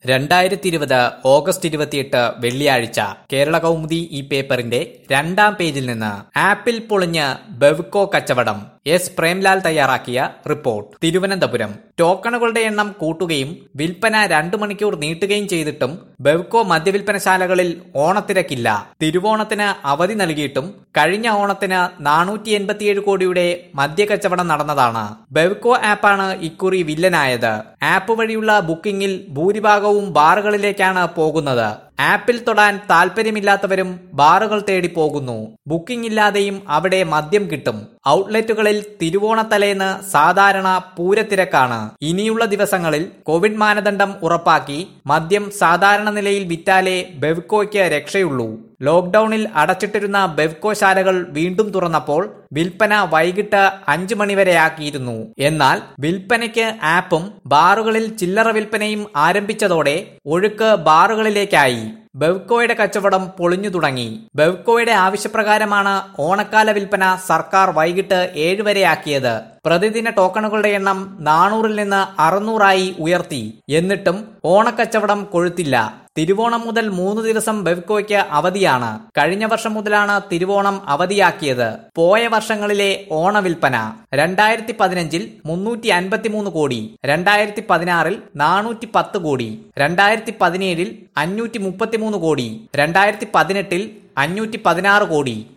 രണ്ടായിരത്തി ഇരുപത് ഓഗസ്റ്റ് ഇരുപത്തിയെട്ട് വെള്ളിയാഴ്ച കേരള കൗമുദി ഈ പേപ്പറിന്റെ രണ്ടാം പേജിൽ നിന്ന് ആപ്പിൾ പൊളിഞ്ഞ് ബെവ്കോ കച്ചവടം എസ് പ്രേംലാൽ തയ്യാറാക്കിയ റിപ്പോർട്ട് തിരുവനന്തപുരം ടോക്കണുകളുടെ എണ്ണം കൂട്ടുകയും വിൽപ്പന രണ്ടു മണിക്കൂർ നീട്ടുകയും ചെയ്തിട്ടും ബെവ്കോ മദ്യവിൽപ്പനശാലകളിൽ ഓണത്തിരക്കില്ല തിരുവോണത്തിന് അവധി നൽകിയിട്ടും കഴിഞ്ഞ ഓണത്തിന് നാനൂറ്റി എൺപത്തിയേഴ് കോടിയുടെ മദ്യക്കച്ചവടം നടന്നതാണ് ബെവ്കോ ആപ്പാണ് ഇക്കുറി വില്ലനായത് ആപ്പ് വഴിയുള്ള ബുക്കിംഗിൽ ഭൂരിഭാഗവും ബാറുകളിലേക്കാണ് പോകുന്നത് ആപ്പിൽ തൊടാൻ താല്പര്യമില്ലാത്തവരും ബാറുകൾ തേടി പോകുന്നു ബുക്കിംഗ് ഇല്ലാതെയും അവിടെ മദ്യം കിട്ടും ഔട്ട്ലെറ്റുകളിൽ തിരുവോണത്തലേന്ന് സാധാരണ പൂരത്തിരക്കാണ് ഇനിയുള്ള ദിവസങ്ങളിൽ കോവിഡ് മാനദണ്ഡം ഉറപ്പാക്കി മദ്യം സാധാരണ നിലയിൽ വിറ്റാലേ ബെവ്കോയ്ക്ക് രക്ഷയുള്ളൂ ലോക്ഡൌണിൽ അടച്ചിട്ടിരുന്ന ബെവ്കോ ശാലകൾ വീണ്ടും തുറന്നപ്പോൾ വിൽപ്പന വൈകിട്ട് അഞ്ചു മണിവരെയാക്കിയിരുന്നു എന്നാൽ വിൽപ്പനയ്ക്ക് ആപ്പും ബാറുകളിൽ ചില്ലറ വിൽപ്പനയും ആരംഭിച്ചതോടെ ഒഴുക്ക് ബാറുകളിലേക്കായി ബെവ്കോയുടെ കച്ചവടം പൊളിഞ്ഞു തുടങ്ങി ബെവ്കോയുടെ ആവശ്യപ്രകാരമാണ് ഓണക്കാല വിൽപ്പന സർക്കാർ വൈകിട്ട് ഏഴ് വരെയാക്കിയത് പ്രതിദിന ടോക്കണുകളുടെ എണ്ണം നാനൂറിൽ നിന്ന് അറുന്നൂറായി ഉയർത്തി എന്നിട്ടും ഓണക്കച്ചവടം കൊഴുത്തില്ല തിരുവോണം മുതൽ മൂന്ന് ദിവസം ബെവ്കോയ്ക്ക് അവധിയാണ് കഴിഞ്ഞ വർഷം മുതലാണ് തിരുവോണം അവധിയാക്കിയത് പോയ വർഷങ്ങളിലെ ഓണവിൽപ്പന രണ്ടായിരത്തി പതിനഞ്ചിൽ മുന്നൂറ്റി അൻപത്തിമൂന്ന് കോടി രണ്ടായിരത്തി പതിനാറിൽ നാനൂറ്റി പത്ത് കോടി രണ്ടായിരത്തി പതിനേഴിൽ അഞ്ഞൂറ്റി മുപ്പത്തിമൂന്ന് കോടി രണ്ടായിരത്തി പതിനെട്ടിൽ അഞ്ഞൂറ്റി പതിനാറ് കോടി